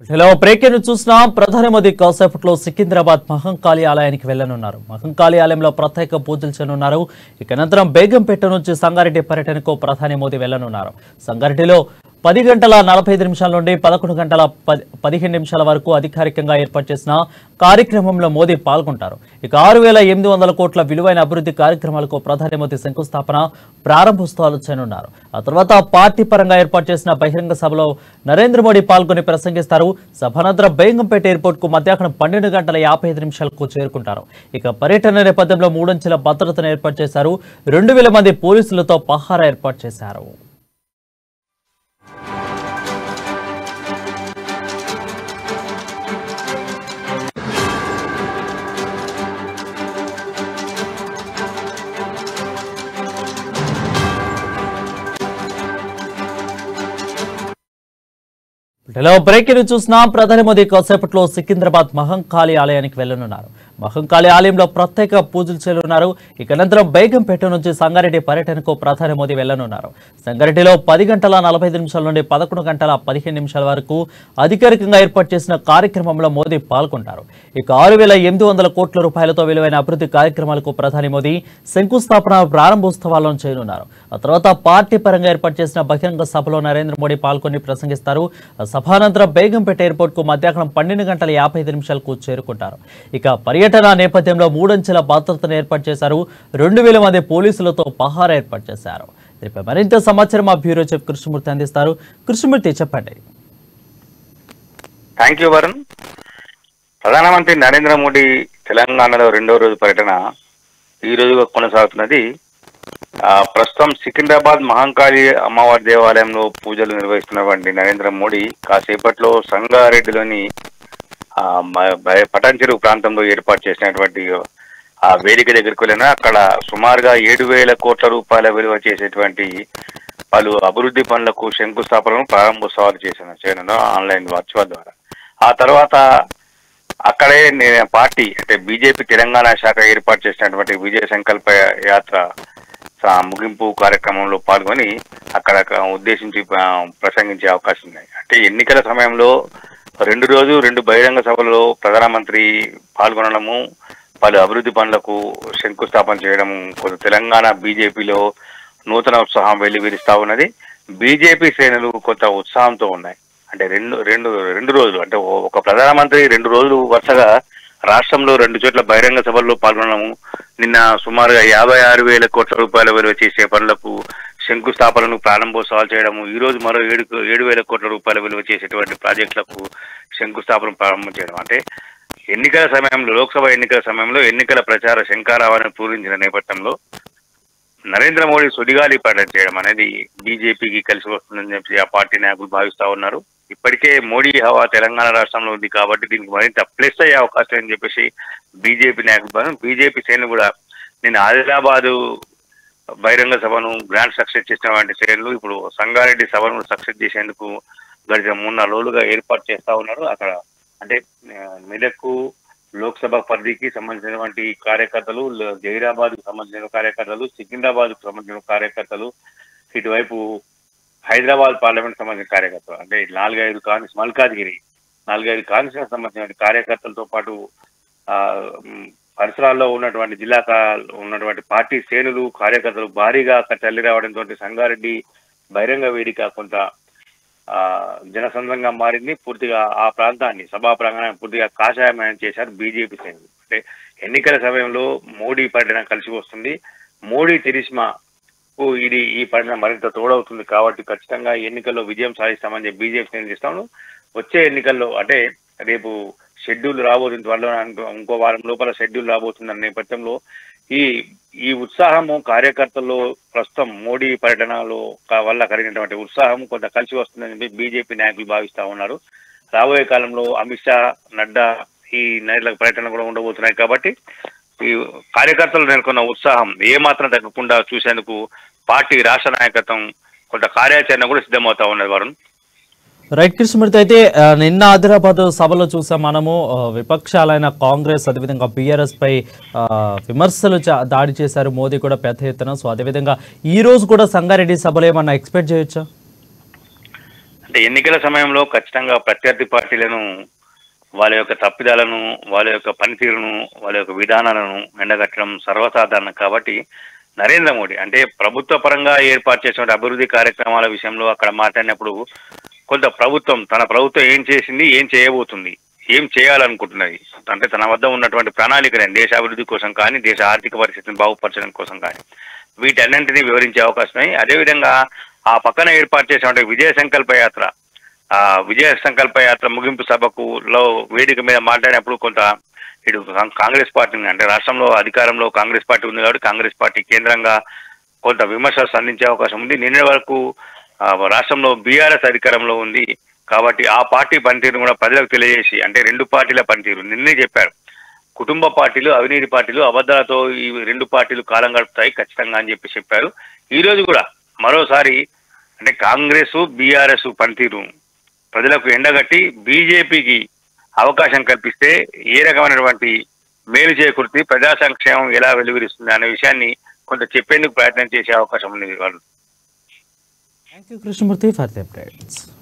ఇలా బ్రేక్ ను చూసినా ప్రధాని మోదీ కాసేపట్లో సికింద్రాబాద్ మహంకాళి ఆలయానికి వెళ్లనున్నారు మహంకాళి ఆలయంలో ప్రత్యేక పూజలు చేయనున్నారు ఇక అనంతరం బేగంపేట నుంచి సంగారెడ్డి పర్యటనకు ప్రధాని మోదీ వెళ్లనున్నారు సంగారెడ్డిలో పది గంటల నలభై ఐదు నిమిషాల నుండి పదకొండు గంటల పది పదిహేను నిమిషాల వరకు అధికారికంగా ఏర్పాటు చేసిన కార్యక్రమంలో మోదీ పాల్గొంటారు ఇక ఆరు వేల ఎనిమిది వందల కోట్ల విలువైన అభివృద్ధి కార్యక్రమాలకు ప్రధాని మోదీ శంకుస్థాపన ప్రారంభోత్సవాలు చేయనున్నారు ఆ తర్వాత పార్టీ పరంగా ఏర్పాటు చేసిన బహిరంగ సభలో నరేంద్ర మోడీ పాల్గొని ప్రసంగిస్తారు సభానంతరం బేగంపేట ఎయిర్పోర్ట్ కు మధ్యాహ్నం పన్నెండు గంటల యాభై ఐదు నిమిషాలకు చేరుకుంటారు ఇక పర్యటన నేపథ్యంలో మూడంచెల భద్రతను ఏర్పాటు చేశారు రెండు వేల మంది పోలీసులతో పహారా ఏర్పాటు చేశారు ఇలా బ్రేక్ ని చూసిన ప్రధాని మోదీ కాసేపట్లో సికింద్రాబాద్ మహంకాళి ఆలయానికి వెళ్లనున్నారు మహంకాళి ఆలయంలో ప్రత్యేక పూజలు చేయనున్నారు ఇక అనంతరం బేగంపేట నుంచి సంగారెడ్డి పర్యటనకు ప్రధాని మోదీ వెళ్లనున్నారు సంగారెడ్డిలో పది గంటల నలభై ఐదు నిమిషాల నుండి పదకొండు గంటల పదిహేను నిమిషాల వరకు అధికారికంగా ఏర్పాటు చేసిన కార్యక్రమంలో మోదీ పాల్గొంటారు ఇక ఆరు వేల ఎనిమిది వందల కోట్ల రూపాయలతో విలువైన అభివృద్ధి కార్యక్రమాలకు ప్రధాని మోదీ శంకుస్థాపన ప్రారంభోత్సవాలను చేయనున్నారు ఆ తర్వాత పార్టీ పరంగా ఏర్పాటు చేసిన బహిరంగ సభలో నరేంద్ర మోడీ పాల్గొని ప్రసంగిస్తారు ఆ సభానంతరం బేగంపేట ఎయిర్పోర్ట్ కు మధ్యాహ్నం పన్నెండు గంటల యాభై ఐదు నిమిషాలకు చేరుకుంటారు ఇక పర్యటన నేపథ్యంలో మూడంచెల భద్రతను ఏర్పాటు చేశారు రెండు వేల మంది పోలీసులతో పహారా ఏర్పాటు చేశారు దీనిపై మరింత సమాచారం మా బ్యూరో చీఫ్ కృష్ణమూర్తి అందిస్తారు కృష్ణమూర్తి చెప్పండి థ్యాంక్ యూ వరుణ్ ప్రధానమంత్రి నరేంద్ర మోడీ తెలంగాణలో రెండో రోజు పర్యటన ఈ రోజుగా కొనసాగుతున్నది ఆ, ప్రస్తుతం సికింద్రాబాద్ మహంకాళి అమ్మవారి దేవాలయంలో పూజలు నిర్వహిస్తున్నటువంటి నరేంద్ర మోడీ కాసేపట్లో సంగారెడ్డిలోని ఆ, మ- బ- పటాన్చెరు ప్రాంతంలో ఏర్పాటు చేసినటువంటి ఆ వేదిక దగ్గరికి వెళ్ళిన అక్కడ సుమారుగా ఏడు వేల కోట్ల రూపాయల విలువ చేసేటువంటి పలు అభివృద్ధి పనులకు శంకుస్థాపనను ప్రారంభోత్సవాలు చేసిన చేయను ఆన్లైన్ వర్చువల్ ద్వారా ఆ తర్వాత అక్కడే నే- పార్టీ అంటే బీజేపీ తెలంగాణ శాఖ ఏర్పాటు చేసినటువంటి విజయ సంకల్ప యాత్ర స- ముగింపు కార్యక్రమంలో పాల్గొని అక్కడ క- ఉద్దేశించి ఆ, ప్రసంగించే అవకాశం ఉన్నాయి అంటే ఎన్నికల సమయంలో రెండు రోజు రెండు బహిరంగ సభలలో ప్రధానమంత్రి పాల్గొనడము పలు అభివృద్ధి పనులకు శంకుస్థాపన చేయడం కొంత తెలంగాణ బీజేపీలో నూతన ఉత్సాహం వెల్లివిరుస్తా ఉన్నది బీజేపీ శ్రేణులు కొంత ఉత్సాహంతో ఉన్నాయి అంటే రెండు రెండు రెండు రోజులు అంటే ఓ- ఒక ప్రధానమంత్రి రెండు రోజులు వరుసగా రాష్ట్రంలో రెండు చోట్ల బహిరంగ సభల్లో పాల్గొనడము నిన్న సుమారుగా యాభై ఆరు వేల కోట్ల రూపాయల విలువ చేసే పనులకు శంకుస్థాపనను ప్రారంభోత్సవాలు చేయడము ఈ రోజు మరో ఏడు ఏడు వేల కోట్ల రూపాయల విలువ చేసేటువంటి ప్రాజెక్టులకు శంకుస్థాపన ప్రారంభం చేయడం అంటే ఎన్నికల సమయంలో లోక్సభ ఎన్నికల సమయంలో ఎన్నికల ప్రచార శంకారావాన్ని పూరించిన నేపథ్యంలో నరేంద్ర మోడీ సుడిగాలి పర్యటన చేయడం అనేది బీజేపీకి కలిసి వస్తుందని చెప్పి ఆ పార్టీ నాయకులు భావిస్తా ఉన్నారు ఇప్పటికే మోడీ హవా తెలంగాణ రాష్ట్రంలో ఉంది కాబట్టి దీనికి మరింత ప్లస్ అయ్యే అవకాశం అని చెప్పేసి బీజేపీ నాయకులు భావించారు. బీజేపీ శ్రేణులు కూడా నేను ఆదిలాబాదు బహిరంగ సభను గ్రాండ్ సక్సెస్ చేసినటువంటి శ్రేణులు ఇప్పుడు సంగారెడ్డి సభను సక్సెస్ చేసేందుకు గడిచిన మూడు నాలుగు రోజులుగా ఏర్పాటు చేస్తా ఉన్నారు అక్కడ అంటే ఆ, మెదక్కు లోక్సభ పరిధికి సంబంధించినటువంటి కార్యకర్తలు ల- జహీరాబాద్ కు సంబంధించిన కార్యకర్తలు సికింద్రాబాద్ కు సంబంధించిన కార్యకర్తలు ఇటువైపు హైదరాబాద్ పార్లమెంట్ సంబంధించిన కార్యకర్తలు అంటే నాలుగైదు కాన్స్ మల్కాజ్గిరి నాలుగైదు కాన్స్టిట్యూషన్ సంబంధించిన కార్యకర్తలతో పాటు ఆ, మ్, పరిసరాల్లో ఉన్నటువంటి జిల్లా కా- ఉన్నటువంటి పార్టీ శ్రేణులు కార్యకర్తలు భారీగా అక్కడ తల్లి రావడంతో సంగారెడ్డి బహిరంగ వేదిక కొంత ఆ జనసంద్రంగా మారింది పూర్తిగా ఆ ప్రాంతాన్ని సభా ప్రాంగణాన్ని పూర్తిగా కాషాయమయం చేశారు బీజేపీ శ్రేణులు అంటే ఎన్నికల సమయంలో మోడీ పర్యటన కలిసి వస్తుంది మోడీ తిరిష్మాకు ఇది ఈ పర్యటన మరింత తోడవుతుంది కాబట్టి ఖచ్చితంగా ఈ ఎన్నికల్లో విజయం సాధిస్తామని చెప్పి బీజేపీ శ్రేణులు చేస్తాము వచ్చే ఎన్నికల్లో అంటే రేపు షెడ్యూల్ రాబోతుంది త్వరలో ఇంకో- ఇంకో వారం లోపల షెడ్యూల్ రాబోతుందన్న నేపథ్యంలో ఈ ఈ ఉత్సాహము కార్యకర్తల్లో ప్రస్తుతం మోడీ పర్యటనలో క- వల్ల కలిగినటువంటి ఉత్సాహం కొంత కలిసి వస్తుందని చెప్పి బీజేపీ నాయకులు భావిస్తా ఉన్నారు రాబోయే కాలంలో అమిత్ షా నడ్డా ఈ నేతల పర్యటన కూడా ఉండబోతున్నాయి కాబట్టి ఈ కార్యకర్తలు నెలకొన్న ఉత్సాహం ఏమాత్రం తగ్గకుండా చూసేందుకు పార్టీ రాష్ట్ర నాయకత్వం కొంత కార్యాచరణ కూడా సిద్ధమవుతా ఉన్నది వరుణ్ రైట్ కృష్ణమూర్తి అయితే ఆ, నిన్న ఆదిలాబాద్ సభలో చూసాం మనము ఆ, విపక్షాలైన కాంగ్రెస్ అదేవిధంగా బీఆర్ఎస్ పై ఆ, విమర్శలు చా- దాడి చేశారు మోదీ కూడా పెద్ద ఎత్తున సో అదేవిధంగా ఈ రోజు కూడా సంగారెడ్డి సభలో ఏమన్నా ఎక్స్పెక్ట్ చేయొచ్చా అంటే ఎన్నికల సమయంలో ఖచ్చితంగా ప్రత్యర్థి పార్టీలను వాళ్ళ యొక్క తప్పిదాలను వాళ్ళ యొక్క పనితీరును వాళ్ళ యొక్క విధానాలను ఎండగట్టడం సర్వసాధారణం కాబట్టి నరేంద్ర మోడీ అంటే ప్రభుత్వ పరంగా ఏర్పాటు చేసిన అభివృద్ధి కార్యక్రమాల విషయంలో అక్కడ మాట్లాడినప్పుడు కొంత ప్రభుత్వం తన ప్రభుత్వం ఏం చేసింది ఏం చేయబోతుంది ఏం చేయాలనుకుంటున్నది అంటే తన వద్ద ఉన్నటువంటి ప్రణాళికలను దేశ అభివృద్ధి కోసం కానీ దేశ ఆర్థిక పరిస్థితిని బాగుపరచడం కోసం కానీ వీటన్నింటినీ వివరించే అవకాశం ఉన్నాయి అదేవిధంగా ఆ పక్కన ఏర్పాటు చేసినటువంటి విజయ సంకల్ప యాత్ర ఆ విజయ సంకల్ప యాత్ర ముగింపు సభకు లో వేదిక మీద మాట్లాడినప్పుడు కొంత ఇటు కాం- కాంగ్రెస్ పార్టీని అంటే రాష్ట్రంలో అధికారంలో కాంగ్రెస్ పార్టీ ఉంది కాబట్టి కాంగ్రెస్ పార్టీ కేంద్రంగా కొంత విమర్శలు సంధించే అవకాశం ఉంది నిన్న వరకు ఆ, రాష్ట్రంలో బీఆర్ఎస్ అధికారంలో ఉంది కాబట్టి ఆ పార్టీ పనితీరును కూడా ప్రజలకు తెలియజేసి అంటే రెండు పార్టీల పనితీరు నిన్నే చెప్పారు కుటుంబ పార్టీలు అవినీతి పార్టీలు అబద్ధాలతో ఈ రెండు పార్టీలు కాలం గడుపుతాయి ఖచ్చితంగా అని చెప్పి చెప్పారు ఈ రోజు కూడా మరోసారి అంటే కాంగ్రెస్ బీఆర్ఎస్ పనితీరు ప్రజలకు ఎండగట్టి బీజేపీకి అవకాశం కల్పిస్తే ఏ రకమైనటువంటి మేలు చేకూర్చి ప్రజా సంక్షేమం ఎలా వెలువరిస్తుంది అనే విషయాన్ని కొంత చెప్పేందుకు ప్రయత్నం చేసే అవకాశం ఉంది వాళ్ళు thank you Krishnamurthy for the updates